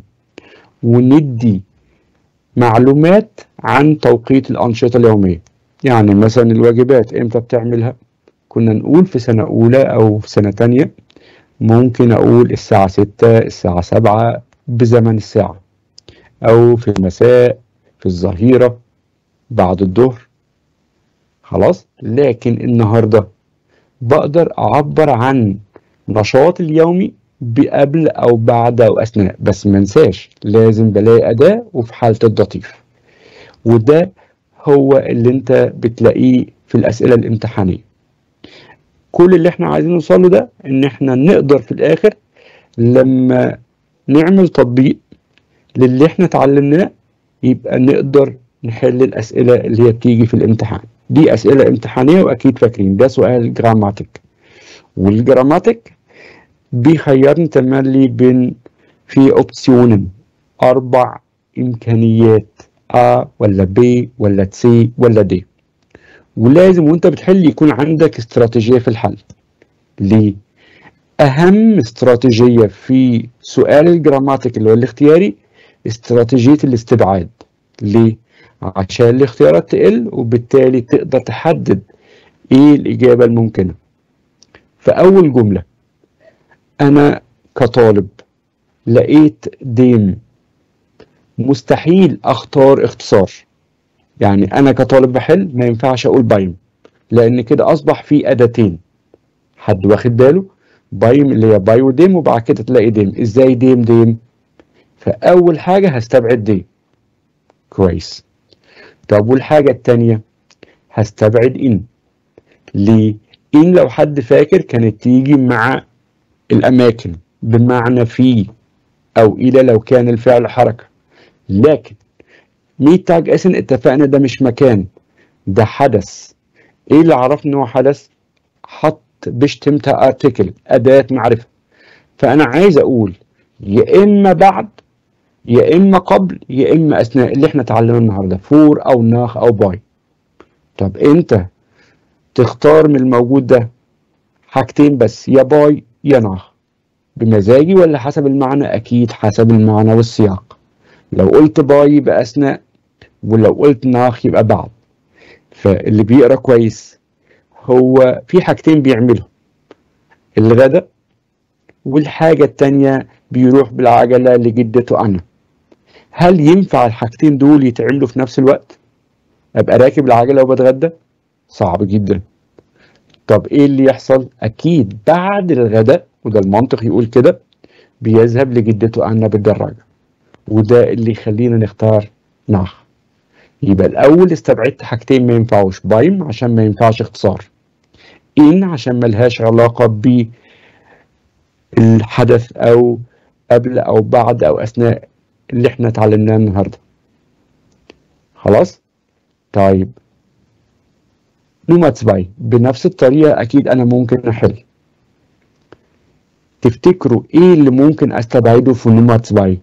وندي معلومات عن توقيت الأنشطة اليومية يعني مثلا الواجبات إمتى بتعملها كنا نقول في سنة أولى أو في سنة تانية ممكن أقول الساعة ستة الساعة سبعة بزمن الساعة أو في المساء في الظهيرة بعد الظهر خلاص لكن النهاردة بقدر أعبر عن نشاط اليومي بقبل أو بعد أو أثناء بس منساش لازم بلاقي أداة وفي حالة الدطيف وده هو اللي انت بتلاقيه في الأسئلة الامتحانية كل اللي احنا عايزين نوصله ده ان احنا نقدر في الآخر لما نعمل تطبيق للي احنا اتعلمناه يبقى نقدر نحل الأسئلة اللي هي بتيجي في الامتحان دي أسئلة امتحانية وأكيد فاكرين ده سؤال جراماتيك والجراماتيك بيخيرني تملي بين في اوبسيونن أربع إمكانيات A ولا B ولا C ولا D ولازم وانت بتحل يكون عندك استراتيجية في الحل ليه؟ أهم استراتيجية في سؤال الجراماتيك اللي هو الاختياري استراتيجية الاستبعاد ليه؟ عشان الاختيارات تقل وبالتالي تقدر تحدد ايه الإجابة الممكنة فأول جملة أنا كطالب لقيت ديم مستحيل أختار اختصار يعني أنا كطالب بحل ما ينفعش أقول بايم لأن كده أصبح في أداتين حد واخد باله بايم اللي هي باي وديم وبعد كده تلاقي ديم إزاي ديم ديم فأول حاجة هستبعد ديم كويس طب والحاجة التانية هستبعد إن ليه؟ إن لو حد فاكر كانت تيجي مع الأماكن بمعنى في أو إلى لو كان الفعل حركة لكن ميت تاج اسن اتفقنا ده مش مكان ده حدث ايه اللي عرفنا ان هو حدث حط بشتمتها ارتكل اداة معرفة فانا عايز اقول يا اما بعد يا اما قبل يا اما اثناء اللي احنا اتعلمناه النهارده فور او ناخ او باي طب انت تختار من الموجود ده حاجتين بس يا باي يا ناخ بمزاجي ولا حسب المعنى اكيد حسب المعنى والسياق لو قلت باي يبقى اثناء ولو قلت ناخ يبقى بعد فاللي بيقرا كويس هو في حاجتين بيعملهم الغداء والحاجة التانية بيروح بالعجلة لجدته أنا هل ينفع الحاجتين دول يتعلوا في نفس الوقت أبقى راكب العجلة وبتغدى صعب جدا طب إيه اللي يحصل أكيد بعد الغداء وده المنطق يقول كده بيذهب لجدته أنا بالدراجة وده اللي يخلينا نختار ناخ يبقى الأول استبعدت حاجتين ما ينفعوش بايم عشان ما ينفعش اختصار إن عشان ملهاش علاقة بالحدث أو قبل أو بعد أو أثناء اللي احنا اتعلمناه النهاردة خلاص طيب نمرة سبعين بنفس الطريقة أكيد أنا ممكن أحل تفتكروا إيه اللي ممكن أستبعده في نمرة سبعين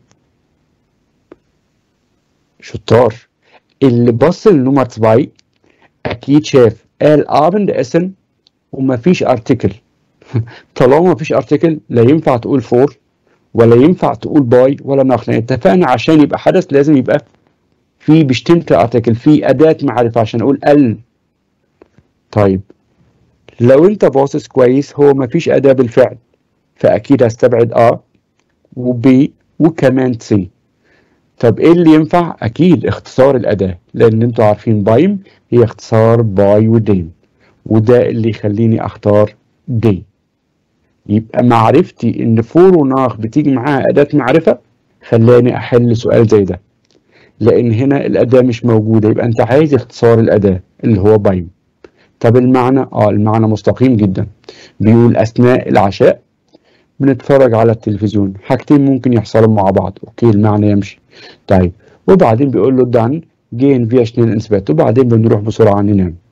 شطار اللي بص لنمرة سبعين أكيد شاف قال أبند اسن ومفيش ارتكل طالما مفيش ارتكل لا ينفع تقول فور ولا ينفع تقول باي ولا ناخ لان اتفقنا عشان يبقى حدث لازم يبقى في بشتمت ارتكل في اداة معرفة عشان اقول ال طيب لو انت باصص كويس هو مفيش اداة بالفعل فاكيد هستبعد ا وبي وكمان سي طب ايه اللي ينفع اكيد اختصار الاداة لان انتوا عارفين بايم هي اختصار باي ودين وده اللي يخليني اختار دي يبقى معرفتي ان فور وناخ بتيجي معاها اداة معرفة خلاني احل سؤال زي ده لان هنا الاداة مش موجودة يبقى انت عايز اختصار الاداة اللي هو بايم طب المعنى اه المعنى مستقيم جدا بيقول اثناء العشاء بنتفرج على التلفزيون حاجتين ممكن يحصلوا مع بعض اوكي المعنى يمشي طيب وبعدين بيقول له دان جين فيا شنين انسبات وبعدين بنروح بسرعة ننام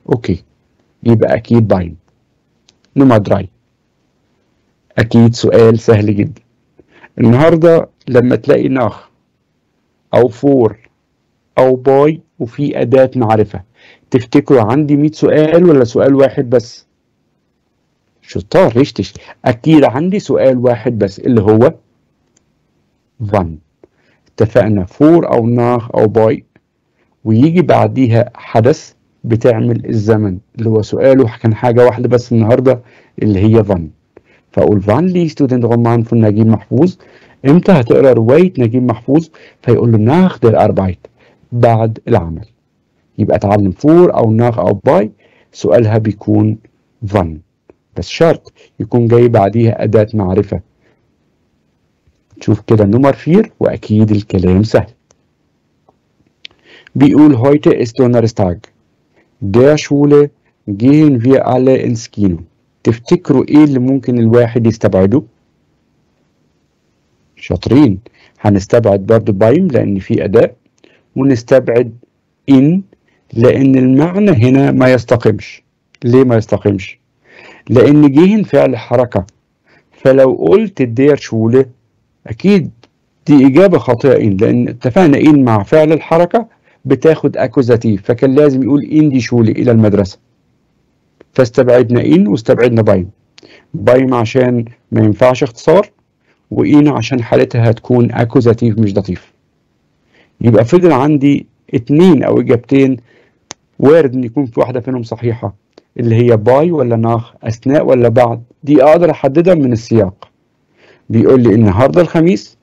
اوكي يبقى اكيد باين نمرة دراي اكيد سؤال سهل جدا النهارده لما تلاقي ناخ او فور او باي وفي اداة معرفة تفتكروا عندي 100 سؤال ولا سؤال واحد بس شطار ريشتش اكيد عندي سؤال واحد بس اللي هو فان اتفقنا فور او ناخ او باي ويجي بعديها حدث بتعمل الزمن اللي هو سؤاله كان حاجة واحدة بس النهاردة اللي هي فان فأقول فان liest du den Roman von نجيب محفوظ امتى هتقرا رواية نجيب محفوظ فيقول له nach der Arbeit بعد العمل يبقى اتعلم فور او ناخ او باي سؤالها بيكون فان بس شرط يكون جاي بعديها أداة معرفة تشوف كده نمر فير وأكيد الكلام سهل بيقول heute ist Donnerstag der Schule gehen wir alle ins Kino تفتكروا ايه اللي ممكن الواحد يستبعده شاطرين هنستبعد برضو بايم لان في اداء ونستبعد ان لان المعنى هنا ما يستقيمش ليه ما يستقيمش لان جيهن فعل حركة فلو قلت الدير شولة اكيد دي اجابة خاطئة ان لان اتفقنا ان مع فعل الحركة بتاخد اكوزاتيف فكان لازم يقول ان دي شولة الى المدرسة فاستبعدنا ان واستبعدنا بايم بايم عشان ما ينفعش اختصار وان عشان حالتها هتكون اكوزاتيف مش لطيف يبقى فضل عندي اتنين او اجابتين وارد ان يكون في واحدة فيهم صحيحة اللي هي باي ولا ناخ اثناء ولا بعد دي اقدر احددها من السياق بيقول لي النهارده الخميس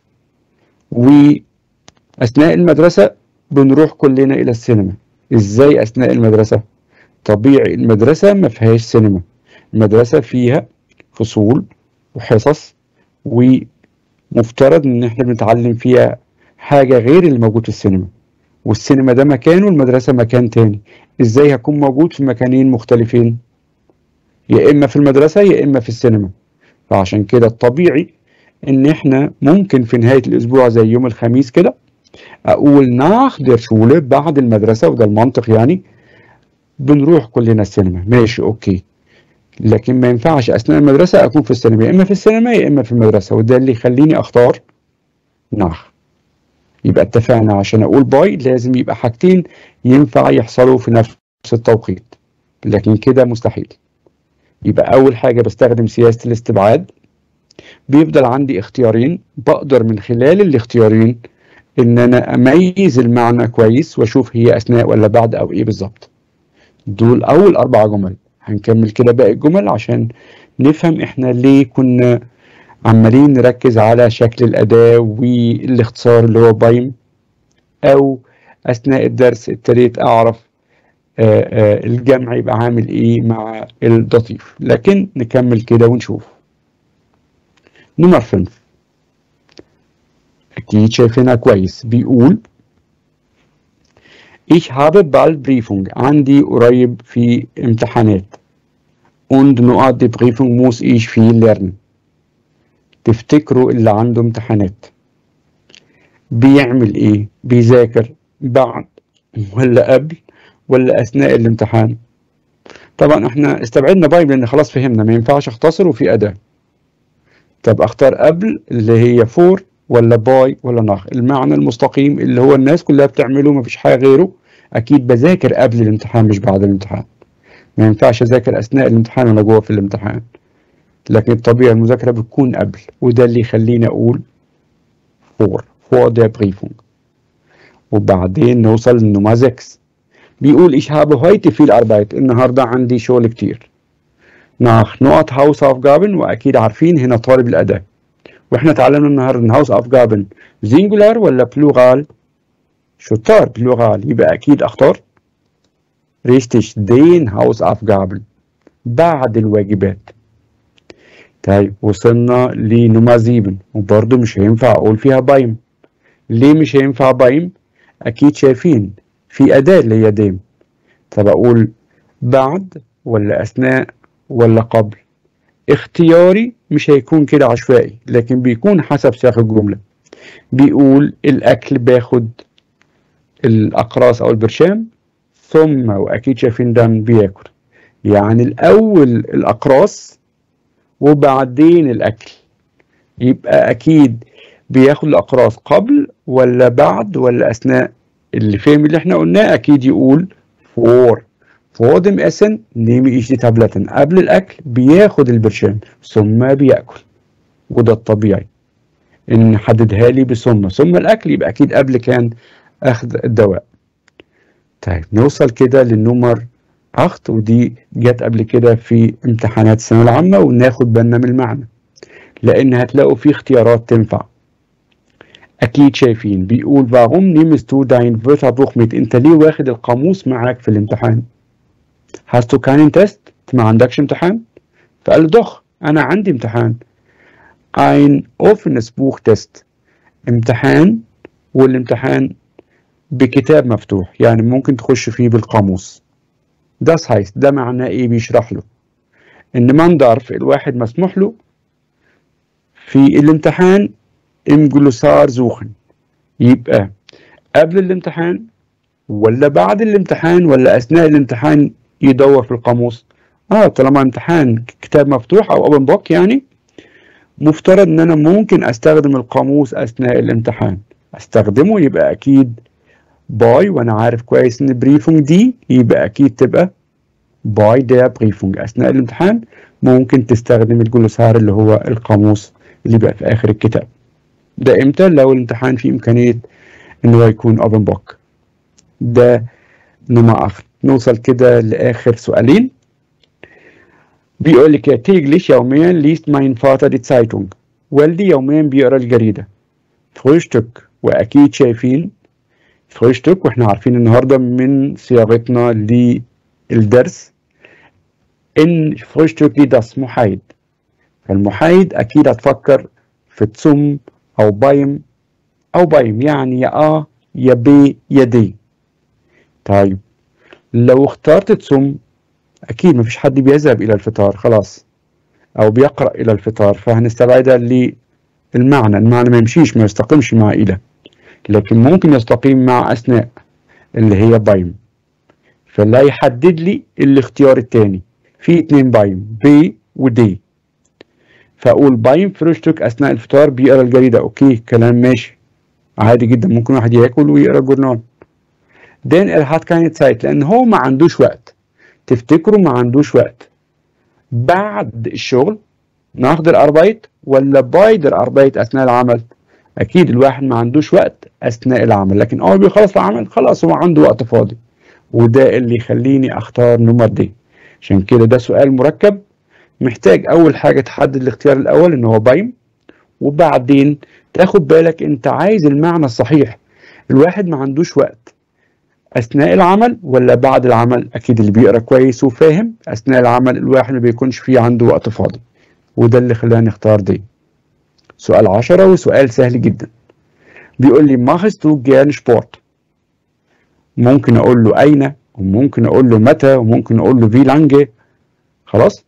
واثناء المدرسة بنروح كلنا الى السينما ازاي اثناء المدرسة طبيعي المدرسة ما فيهاش سينما المدرسة فيها فصول وحصص ومفترض ان احنا بنتعلم فيها حاجة غير اللي موجود في السينما والسينما ده مكان والمدرسة مكان تاني ازاي هكون موجود في مكانين مختلفين يا اما في المدرسة يا اما في السينما فعشان كده الطبيعي ان احنا ممكن في نهاية الاسبوع زي يوم الخميس كده اقول ناخ دير شولة بعد المدرسة وده المنطق يعني بنروح كلنا السينما ماشي اوكي لكن ما ينفعش اثناء المدرسة اكون في السينما يا اما في السينما يا اما في المدرسة وده اللي يخليني اختار ناخ يبقى اتفقنا عشان اقول باي لازم يبقى حاجتين ينفع يحصلوا في نفس التوقيت لكن كده مستحيل يبقى اول حاجة بستخدم سياسة الاستبعاد بيفضل عندي اختيارين بقدر من خلال الاختيارين ان انا اميز المعنى كويس واشوف هي اثناء ولا بعد او ايه بالظبط دول اول اربع جمل هنكمل كده باقي الجمل عشان نفهم احنا ليه كنا عمالين نركز على شكل الأداة والاختصار اللي هو بايم أو أثناء الدرس ابتديت أعرف آآ آآ الجمع يبقى عامل إيه مع اللطيف لكن نكمل كده ونشوف نمر فنف أكيد شايفينها كويس بيقول Ich habe bald Prüfung عندي قريب في امتحانات und nur die Prüfung muss ich viel lernen تفتكروا اللي عنده امتحانات بيعمل ايه بيذاكر بعد ولا قبل ولا اثناء الامتحان طبعا احنا استبعدنا بايم لان خلاص فهمنا ما ينفعش اختصر وفي اداة طب اختار قبل اللي هي فور ولا باي ولا ناخ المعنى المستقيم اللي هو الناس كلها بتعمله مفيش حاجة غيره اكيد بذاكر قبل الامتحان مش بعد الامتحان ما ينفعش اذاكر اثناء الامتحان وانا جوه في الامتحان لكن الطبيعي المذاكرة بتكون قبل وده اللي يخليني أقول فور فور der Prüfung وبعدين نوصل للنمرة 6 بيقول ich habe heute viel Arbeit النهاردة عندي شغل كتير nach نقط Hausaufgaben وأكيد عارفين هنا طالب الأداء وإحنا اتعلمنا النهاردة Hausaufgaben singular ولا plural شطار plural يبقى أكيد أختار richtig den Hausaufgaben بعد الواجبات طيب وصلنا لنمرة 7 وبرضه مش هينفع اقول فيها بايم ليه مش هينفع بايم اكيد شايفين في اداة اللي هي ديم طب اقول بعد ولا اثناء ولا قبل اختياري مش هيكون كده عشوائي لكن بيكون حسب سياق الجملة بيقول الاكل باخد الاقراص او البرشام ثم واكيد شايفين ده بياكل يعني الاول الاقراص وبعدين الاكل يبقى اكيد بياخد الاقراص قبل ولا بعد ولا اثناء اللي فاهم اللي احنا قلناه اكيد يقول فور فودم اسن نيمي ايش دي تابلتن قبل الاكل بياخد البرشام ثم بياكل وده الطبيعي ان نحددها لي بثم ثم الاكل يبقى اكيد قبل كان اخذ الدواء طيب نوصل كده للنمر أخت ودي جت قبل كده في امتحانات الثانوية العامة وناخد بالنا من المعنى لأن هتلاقوا في اختيارات تنفع أكيد شايفين بيقول warum nimmst du dein Wörterbuch mit أنت ليه واخد القاموس معاك في الامتحان hast du keinen Test أنت ما عندكش امتحان فقال له doch أنا عندي امتحان ein offenes Buchtest امتحان والامتحان بكتاب مفتوح يعني ممكن تخش فيه بالقاموس das heißt ده معناه ايه بيشرح له ان man darf الواحد مسموح له في الامتحان im Glossar suchen يبقى قبل الامتحان ولا بعد الامتحان ولا اثناء الامتحان يدور في القاموس اه طالما امتحان كتاب مفتوح او open book يعني مفترض ان انا ممكن استخدم القاموس اثناء الامتحان استخدمه يبقى اكيد باي وانا عارف كويس ان بريفونج دي يبقى اكيد تبقى باي der بريفونج اثناء الامتحان ممكن تستخدم الجلوسار اللي هو القاموس اللي بقى في اخر الكتاب ده امتى لو الامتحان فيه امكانيه ان هو يكون اوبن بوك ده نمرة اخر نوصل كده لاخر سؤالين بيقول لك يا täglich يوميا liest mein Vater die Zeitung والدي يوميا بيقرا الجريده Frühstück واكيد شايفين فريشتك واحنا عارفين النهارده من صياغتنا للدرس ان فريشتك دي داس محايد فالمحايد اكيد هتفكر في تسم او بايم او بايم يعني يا اه يا بي يا دي طيب لو اخترت تسم اكيد مفيش حد بيذهب الى الفطار خلاص او بيقرا الى الفطار فهنستبعدها للمعنى المعنى ما يمشيش ما يستقيمش مع الى لكن ممكن يستقيم مع أثناء اللي هي بايم فلا يحدد لي الاختيار التاني في اتنين بايم بي ودي فأقول بايم فرشتك أثناء الفطار بيقرا الجريدة أوكي كلام ماشي عادي جدا ممكن واحد ياكل ويقرا الجورنال دين er hat keine Zeit لأن هو ما عندوش وقت تفتكروا ما عندوش وقت بعد الشغل nach der Arbeit ولا bei der Arbeit أثناء العمل اكيد الواحد ما عندوش وقت اثناء العمل لكن اول ما بيخلص العمل خلاص هو عنده وقت فاضي وده اللي يخليني اختار نمر دي عشان كده ده سؤال مركب محتاج اول حاجه تحدد الاختيار الاول ان هو بايم وبعدين تاخد بالك انت عايز المعنى الصحيح الواحد ما عندوش وقت اثناء العمل ولا بعد العمل اكيد اللي بيقرا كويس وفاهم اثناء العمل الواحد ما بيكونش فيه عنده وقت فاضي وده اللي خلاني اختار دي سؤال عشرة وسؤال سهل جدا بيقول لي ماخست du gern Sport ممكن اقول له اين وممكن اقول له متى وممكن اقول له في لانجه خلاص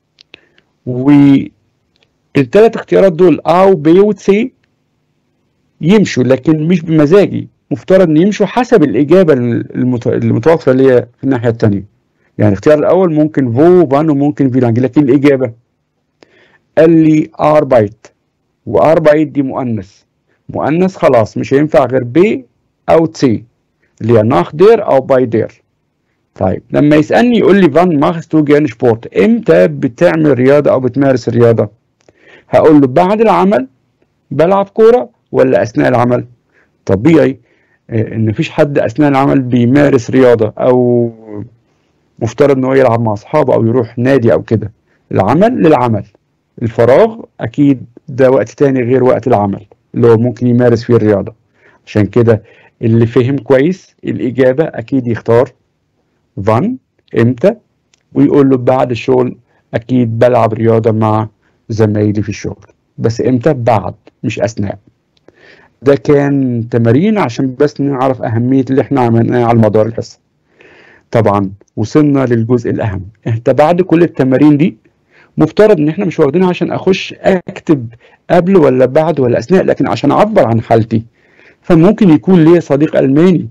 والثلاث اختيارات دول A و B و C يمشوا لكن مش بمزاجي مفترض ان يمشوا حسب الاجابه المت... المتوفره اللي هي في الناحيه الثانيه يعني الاختيار الاول ممكن فو فان وممكن في لانجه لكن الاجابه قال لي اربايت واربعة دي مؤنث مؤنث خلاص مش هينفع غير بي او تسي اللي هي ناخ دير او باي دير طيب لما يسالني يقول لي فان ماخست تو جيرن سبورت امتى بتعمل رياضه او بتمارس الرياضه هقول له بعد العمل بلعب كوره ولا اثناء العمل طبيعي ان مفيش حد اثناء العمل بيمارس رياضه او مفترض ان هو يلعب مع اصحابه او يروح نادي او كده العمل للعمل الفراغ اكيد ده وقت تاني غير وقت العمل اللي هو ممكن يمارس فيه الرياضة عشان كده اللي فهم كويس الإجابة أكيد يختار فان إمتى ويقول له بعد الشغل أكيد بلعب رياضة مع زمايلي في الشغل بس إمتى بعد مش أثناء ده كان تمارين عشان بس نعرف أهمية اللي احنا عملناه على مدار الحصة طبعا وصلنا للجزء الأهم انت بعد كل التمارين دي مفترض ان احنا مش واخدينها عشان اخش اكتب قبل ولا بعد ولا اثناء لكن عشان اعبر عن حالتي فممكن يكون ليا صديق الماني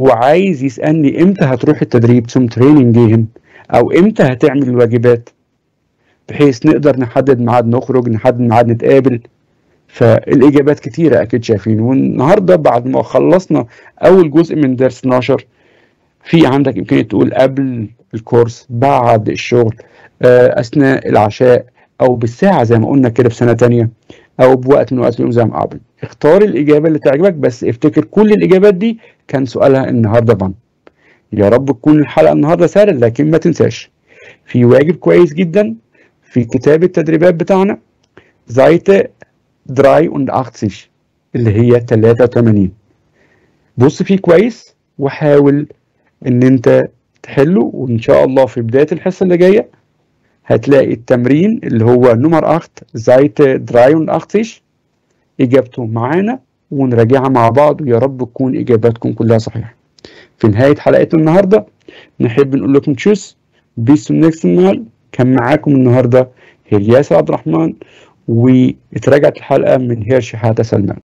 وعايز يسألني امتى هتروح التدريب zum Training gehen او امتى هتعمل الواجبات بحيث نقدر نحدد ميعاد نخرج نحدد ميعاد نتقابل فالاجابات كتيره اكيد شايفين والنهارده بعد ما خلصنا اول جزء من درس 12 في عندك امكانيه تقول قبل الكورس بعد الشغل آه، اثناء العشاء او بالساعه زي ما قلنا كده في سنه تانية او بوقت من وقت اليوم زي ما قبل اختار الاجابه اللي تعجبك بس افتكر كل الاجابات دي كان سؤالها النهارده بان يا رب تكون الحلقه النهارده سهله لكن ما تنساش في واجب كويس جدا في كتاب التدريبات بتاعنا زايته 83 اللي هي 83 بص فيه كويس وحاول ان انت تحله وان شاء الله في بداية الحصة اللي جاية هتلاقي التمرين اللي هو نمر 8 زايته 83 اجابته معانا ونراجعها مع بعض ويا رب تكون اجاباتكم كلها صحيحة في نهاية حلقتنا النهاردة نحب نقول لكم تشوس بيس zum nächsten مال كان معاكم النهاردة هيل ياسر عبد الرحمن واتراجعت الحلقة من هيرش حاتة سلمان